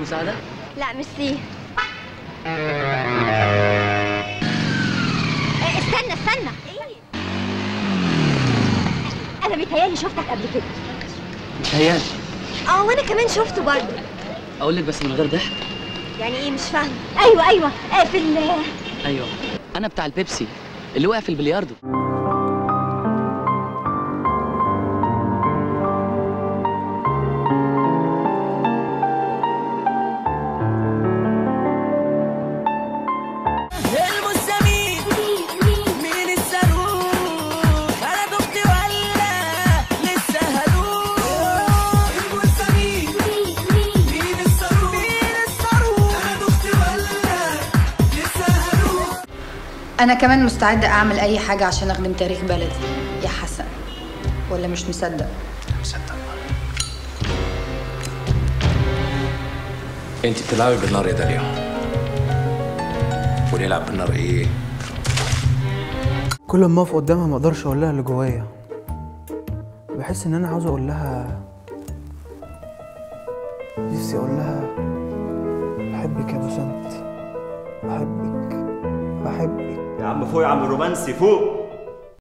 مساعده لا ميرسي إيه، استنى استنى انا بيتهيألي شفتك قبل كده متهيألي اه وانا كمان شفته برضه اقول لك بس من غير ضحك يعني ايه مش فاهمه ايوه ايوه آه، في ال ايوه انا بتاع البيبسي اللي وقع في البلياردو المستميت مين الصاروخ انا دمت ولا لسه هدوخ المستميت مين الصاروخ مين الصاروخ انا دمت ولا لسه هدوخ أنا كمان مستعدة أعمل أي حاجة عشان أخدم تاريخ بلدي يا حسن ولا مش مصدق؟ انت بتلعبي بالنار يا داليا ونلعب بالنار ايه كل ما اقف قدامها ما اقدرش اقول لها اللي جوايا بحس ان انا عاوز اقول لها نفسي اقول لها بحبك يا بسنت بحبك بحبك يا عم فوق يا عم الرومانسي فوق